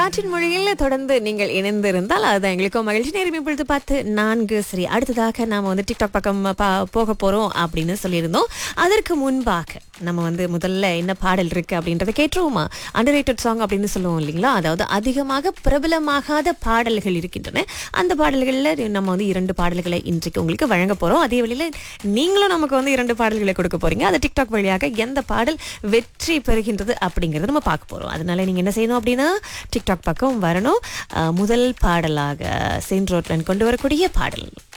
காற்றின் மொழியில் தொடர்ந்து நீங்கள் இணைந்திருந்தால் அது எங்களுக்கும் மகிழ்ச்சி நேரம் இப்பொழுது பார்த்து நான்கு சரி அடுத்ததாக நாம வந்து டிக்டாக் பக்கம் பா- போக போறோம் அப்படின்னு சொல்லியிருந்தோம் அதற்கு முன்பாக நம்ம வந்து முதல்ல என்ன பாடல் இருக்கு அப்படின்றத கேட்டுருவோமா அண்டர் சாங் அப்படின்னு சொல்லுவோம் இல்லைங்களா அதாவது அதிகமாக பிரபலமாகாத பாடல்கள் இருக்கின்றன அந்த பாடல்களில் நம்ம வந்து இரண்டு பாடல்களை இன்றைக்கு உங்களுக்கு வழங்க போறோம் அதே வழியில் நீங்களும் நமக்கு வந்து இரண்டு பாடல்களை கொடுக்க போறீங்க அது டிக்டாக் வழியாக எந்த பாடல் வெற்றி பெறுகின்றது அப்படிங்கறத நம்ம பார்க்க போறோம் அதனால நீங்க என்ன செய்யணும் அப்படின்னா டிக்டாக் பக்கம் வரணும் அஹ், முதல் பாடலாக செயின்ட் ரோட்லன் கொண்டு வரக்கூடிய பாடல்